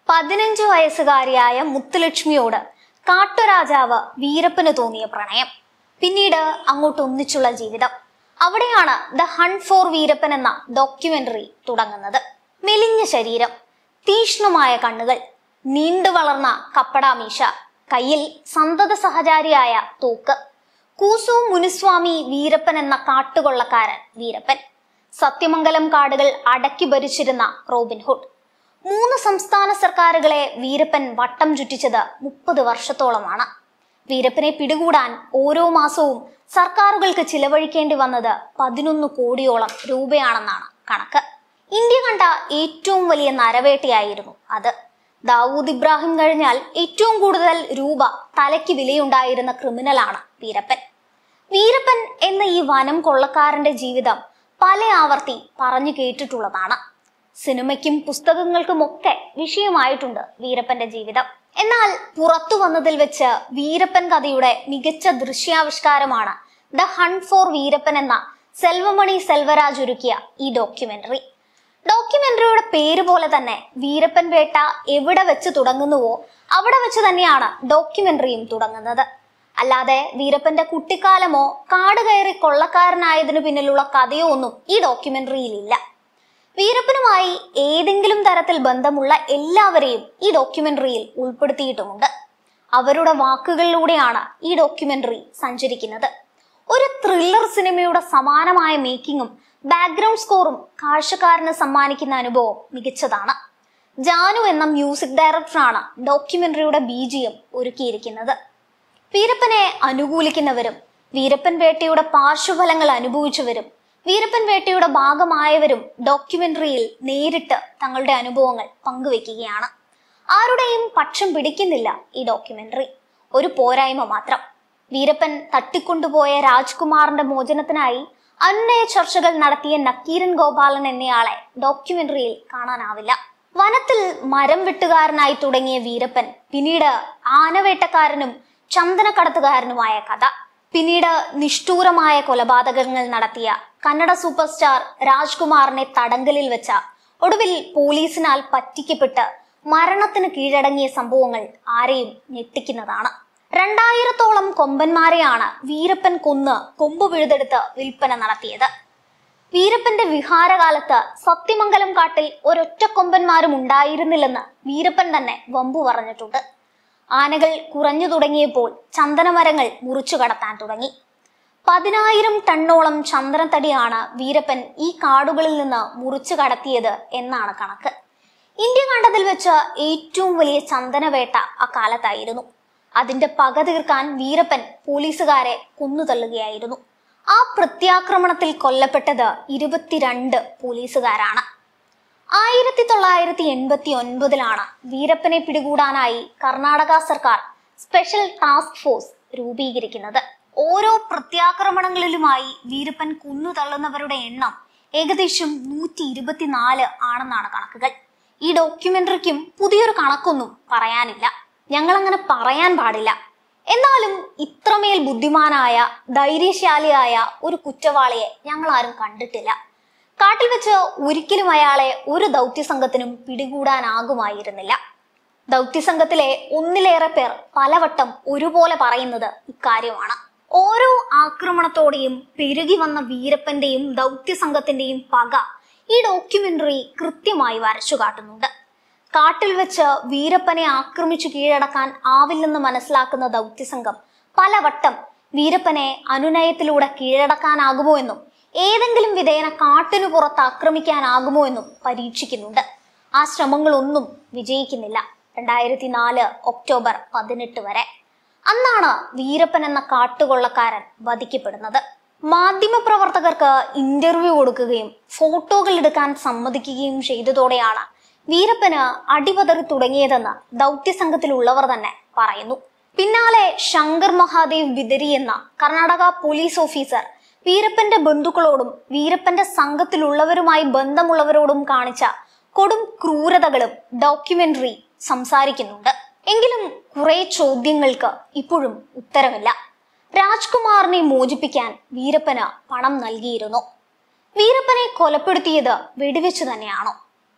പതിനഞ്ചു വയസ്സുകാരിയായ മുത്തുലക്ഷ്മിയോട് കാട്ടുരാജാവ് വീരപ്പന് തോന്നിയ പ്രണയം പിന്നീട് അങ്ങോട്ട് ഒന്നിച്ചുള്ള ജീവിതം അവിടെയാണ് ദ ഹൺ ഫോർ വീരപ്പൻ എന്ന ഡോക്യുമെന്ററി തുടങ്ങുന്നത് മെലിഞ്ഞ ശരീരം തീക്ഷ്ണമായ കണ്ണുകൾ നീണ്ടു വളർന്ന കപ്പടാമീശ കയ്യിൽ സന്തത സഹചാരിയായ തോക്ക് കൂസു മുനുസ്വാമി വീരപ്പൻ എന്ന കാട്ടുകൊള്ളക്കാരൻ വീരപ്പൻ സത്യമംഗലം കാടുകൾ അടക്കി ഭരിച്ചിരുന്ന റോബിൻഹുഡ് മൂന്ന് സംസ്ഥാന സർക്കാരുകളെ വീരപ്പൻ വട്ടം ചുറ്റിച്ചത് മുപ്പത് വർഷത്തോളമാണ് വീരപ്പനെ പിടികൂടാൻ ഓരോ മാസവും സർക്കാരുകൾക്ക് ചിലവഴിക്കേണ്ടി വന്നത് പതിനൊന്ന് കോടിയോളം രൂപയാണെന്നാണ് കണക്ക് ഇന്ത്യ കണ്ട ഏറ്റവും വലിയ നരവേട്ടയായിരുന്നു അത് ദാവൂദ് ഇബ്രാഹിം കഴിഞ്ഞാൽ ഏറ്റവും കൂടുതൽ രൂപ തലയ്ക്ക് വിലയുണ്ടായിരുന്ന ക്രിമിനലാണ് വീരപ്പൻ വീരപ്പൻ എന്ന ഈ വനം കൊള്ളക്കാരന്റെ ജീവിതം പല ആവർത്തി പറഞ്ഞു കേട്ടിട്ടുള്ളതാണ് സിനിമയ്ക്കും പുസ്തകങ്ങൾക്കുമൊക്കെ വിഷയമായിട്ടുണ്ട് വീരപ്പന്റെ ജീവിതം എന്നാൽ പുറത്തു വന്നതിൽ വെച്ച് വീരപ്പൻ കഥയുടെ മികച്ച ദൃശ്യാവിഷ്കാരമാണ് ദ ഹൺ ഫോർ വീരപ്പൻ എന്ന സെൽവമണി സെൽവരാജ് ഒരുക്കിയ ഈ ഡോക്യുമെന്ററി ഡോക്യുമെന്ററിയുടെ പേര് പോലെ തന്നെ വീരപ്പൻ വേട്ട എവിടെ വെച്ച് തുടങ്ങുന്നുവോ അവിടെ വെച്ച് തന്നെയാണ് ഡോക്യുമെന്ററിയും തുടങ്ങുന്നത് അല്ലാതെ വീരപ്പന്റെ കുട്ടിക്കാലമോ കാട് കയറി കൊള്ളക്കാരനായതിനു പിന്നിലുള്ള കഥയോ ഒന്നും ഈ ഡോക്യുമെന്ററിയിലില്ല വീരപ്പനുമായി ഏതെങ്കിലും തരത്തിൽ ബന്ധമുള്ള എല്ലാവരെയും ഈ ഡോക്യുമെന്ററിയിൽ ഉൾപ്പെടുത്തിയിട്ടുമുണ്ട് അവരുടെ വാക്കുകളിലൂടെയാണ് ഈ ഡോക്യുമെന്ററി സഞ്ചരിക്കുന്നത് ഒരു ത്രില്ലർ സിനിമയുടെ സമാനമായ മേക്കിങ്ങും ബാക്ക്ഗ്രൗണ്ട് സ്കോറും കാഴ്ചക്കാരന് സമ്മാനിക്കുന്ന അനുഭവം മികച്ചതാണ് ജാനു എന്ന മ്യൂസിക് ഡയറക്ടറാണ് ഡോക്യുമെന്ററിയുടെ ബീജിയം ഒരുക്കിയിരിക്കുന്നത് വീരപ്പനെ അനുകൂലിക്കുന്നവരും വീരപ്പൻ വേട്ടയുടെ പാർശ്വഫലങ്ങൾ അനുഭവിച്ചവരും വീരപ്പൻ വേട്ടയുടെ ഭാഗമായവരും ഡോക്യുമെന്ററിയിൽ നേരിട്ട് തങ്ങളുടെ അനുഭവങ്ങൾ പങ്കുവെക്കുകയാണ് ആരുടെയും പക്ഷം പിടിക്കുന്നില്ല ഈ ഡോക്യുമെന്ററി ഒരു പോരായ്മ മാത്രം വീരപ്പൻ തട്ടിക്കൊണ്ടുപോയ രാജ്കുമാറിന്റെ മോചനത്തിനായി അന്വയ ചർച്ചകൾ നടത്തിയ നക്കീരൻ ഗോപാലൻ എന്നയാളെ ഡോക്യുമെന്ററിയിൽ കാണാനാവില്ല വനത്തിൽ മരം വെട്ടുകാരനായി തുടങ്ങിയ വീരപ്പൻ പിന്നീട് ആനവേട്ടക്കാരനും ചന്ദനക്കടത്തുകാരനുമായ കഥ പിന്നീട് നിഷ്ഠൂരമായ കൊലപാതകങ്ങൾ നടത്തിയ കന്നഡ സൂപ്പർ സ്റ്റാർ രാജ്കുമാറിനെ തടങ്കലിൽ വെച്ച ഒടുവിൽ പോലീസിനാൽ പറ്റിക്കപ്പെട്ട് മരണത്തിന് കീഴടങ്ങിയ സംഭവങ്ങൾ ആരെയും ഞെട്ടിക്കുന്നതാണ് രണ്ടായിരത്തോളം കൊമ്പന്മാരെയാണ് വീരപ്പൻ കൊന്ന് കൊമ്പ് പിഴുതെടുത്ത് വിൽപ്പന നടത്തിയത് വീരപ്പന്റെ വിഹാരകാലത്ത് സത്യമംഗലം കാട്ടിൽ ഒരൊറ്റ കൊമ്പന്മാരും ഉണ്ടായിരുന്നില്ലെന്ന് വീരപ്പൻ തന്നെ വമ്പു പറഞ്ഞിട്ടുണ്ട് ആനകൾ കുറഞ്ഞു തുടങ്ങിയപ്പോൾ ചന്ദനമരങ്ങൾ മുറിച്ചു കടത്താൻ തുടങ്ങി പതിനായിരം ടണ്ണോളം ചന്ദനത്തടിയാണ് വീരപ്പൻ ഈ കാടുകളിൽ നിന്ന് മുറിച്ചു കടത്തിയത് എന്നാണ് കണക്ക് ഇന്ത്യ കണ്ടതിൽ വെച്ച് ഏറ്റവും വലിയ ചന്ദനവേട്ട അക്കാലത്തായിരുന്നു അതിന്റെ പക തീർക്കാൻ വീരപ്പൻ പോലീസുകാരെ കൊന്നുതള്ളുകയായിരുന്നു ആ പ്രത്യാക്രമണത്തിൽ കൊല്ലപ്പെട്ടത് ഇരുപത്തിരണ്ട് പോലീസുകാരാണ് ആയിരത്തി തൊള്ളായിരത്തി എൺപത്തി ഒൻപതിലാണ് വീരപ്പനെ പിടികൂടാനായി കർണാടക സർക്കാർ സ്പെഷ്യൽ ടാസ്ക് ഫോഴ്സ് രൂപീകരിക്കുന്നത് ഓരോ പ്രത്യാക്രമണങ്ങളിലുമായി വീരപ്പൻ കുന്നു തള്ളുന്നവരുടെ എണ്ണം ഏകദേശം നൂറ്റി ഇരുപത്തിനാല് ആണെന്നാണ് കണക്കുകൾ ഈ ഡോക്യുമെന്ററിക്കും പുതിയൊരു കണക്കൊന്നും പറയാനില്ല ഞങ്ങൾ അങ്ങനെ പറയാൻ പാടില്ല എന്നാലും ഇത്രമേൽ ബുദ്ധിമാനായ ധൈര്യശാലിയായ ഒരു കുറ്റവാളിയെ ഞങ്ങൾ ആരും കണ്ടിട്ടില്ല കാട്ടിൽ വെച്ച് ഒരിക്കലും അയാളെ ഒരു ദൗത്യസംഘത്തിനും പിടികൂടാനാകുമായിരുന്നില്ല ദൗത്യസംഘത്തിലെ ഒന്നിലേറെ പേർ പലവട്ടം ഒരുപോലെ പറയുന്നത് ഇക്കാര്യമാണ് ഓരോ ആക്രമണത്തോടെയും പെരുകി വന്ന വീരപ്പന്റെയും ദൗത്യസംഘത്തിന്റെയും പക ഈ ഡോക്യുമെന്ററി കൃത്യമായി വരച്ചു കാട്ടുന്നുണ്ട് കാട്ടിൽ വെച്ച് വീരപ്പനെ ആക്രമിച്ചു കീഴടക്കാൻ ആവില്ലെന്ന് മനസ്സിലാക്കുന്ന ദൗത്യസംഘം പലവട്ടം വീരപ്പനെ അനുനയത്തിലൂടെ കീഴടക്കാനാകുമോ എന്നും ഏതെങ്കിലും വിധേന കാട്ടിനു പുറത്ത് ആക്രമിക്കാനാകുമോ എന്നും പരീക്ഷിക്കുന്നുണ്ട് ആ ശ്രമങ്ങളൊന്നും വിജയിക്കുന്നില്ല രണ്ടായിരത്തി നാല് ഒക്ടോബർ പതിനെട്ട് വരെ അന്നാണ് വീരപ്പൻ എന്ന കാട്ടുകൊള്ളക്കാരൻ വധിക്കപ്പെടുന്നത് മാധ്യമപ്രവർത്തകർക്ക് ഇന്റർവ്യൂ കൊടുക്കുകയും ഫോട്ടോകൾ എടുക്കാൻ സമ്മതിക്കുകയും ചെയ്തതോടെയാണ് വീരപ്പന് അടിപതറി തുടങ്ങിയതെന്ന് ദൗത്യസംഘത്തിലുള്ളവർ തന്നെ പറയുന്നു പിന്നാലെ ശങ്കർ മഹാദേവ് ബിദരി എന്ന കർണാടക പോലീസ് ഓഫീസർ വീരപ്പന്റെ ബന്ധുക്കളോടും വീരപ്പന്റെ സംഘത്തിലുള്ളവരുമായി ബന്ധമുള്ളവരോടും കാണിച്ച കൊടും ക്രൂരതകളും ഡോക്യുമെന്ററി സംസാരിക്കുന്നുണ്ട് എങ്കിലും കുറെ ചോദ്യങ്ങൾക്ക് ഇപ്പോഴും ഉത്തരമില്ല രാജ്കുമാറിനെ മോചിപ്പിക്കാൻ വീരപ്പന് പണം നൽകിയിരുന്നു വീരപ്പനെ കൊലപ്പെടുത്തിയത് വെടിവെച്ച് തന്നെയാണോ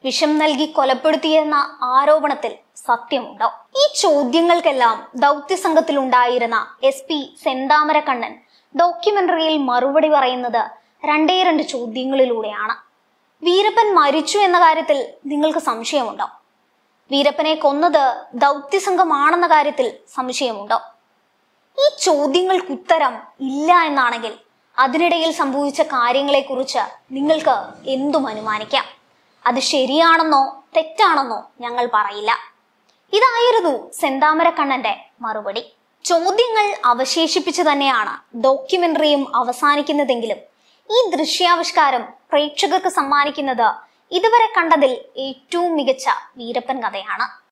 വിഷം നൽകി കൊലപ്പെടുത്തിയെന്ന ആരോപണത്തിൽ സത്യമുണ്ടോ ഈ ചോദ്യങ്ങൾക്കെല്ലാം ദൗത്യസംഘത്തിൽ ഉണ്ടായിരുന്ന എസ് പി സെന്താമരക്കണ്ണൻ ഡോക്യുമെന്ററിയിൽ മറുപടി പറയുന്നത് രണ്ടേ രണ്ട് ചോദ്യങ്ങളിലൂടെയാണ് വീരപ്പൻ മരിച്ചു എന്ന കാര്യത്തിൽ നിങ്ങൾക്ക് സംശയമുണ്ടോ വീരപ്പനെ കൊന്നത് ദൗത്യസംഘമാണെന്ന കാര്യത്തിൽ സംശയമുണ്ടോ ഈ ചോദ്യങ്ങൾക്ക് ഉത്തരം ഇല്ല എന്നാണെങ്കിൽ അതിനിടയിൽ സംഭവിച്ച കാര്യങ്ങളെക്കുറിച്ച് നിങ്ങൾക്ക് എന്തും അനുമാനിക്കാം അത് ശരിയാണെന്നോ തെറ്റാണെന്നോ ഞങ്ങൾ പറയില്ല ഇതായിരുന്നു സെന്താമരക്കണ്ണന്റെ മറുപടി ചോദ്യങ്ങൾ അവശേഷിപ്പിച്ചു തന്നെയാണ് ഡോക്യുമെന്ററിയും അവസാനിക്കുന്നതെങ്കിലും ഈ ദൃശ്യാവിഷ്കാരം പ്രേക്ഷകർക്ക് സമ്മാനിക്കുന്നത് ഇതുവരെ കണ്ടതിൽ ഏറ്റവും മികച്ച വീരപ്പൻ കഥയാണ്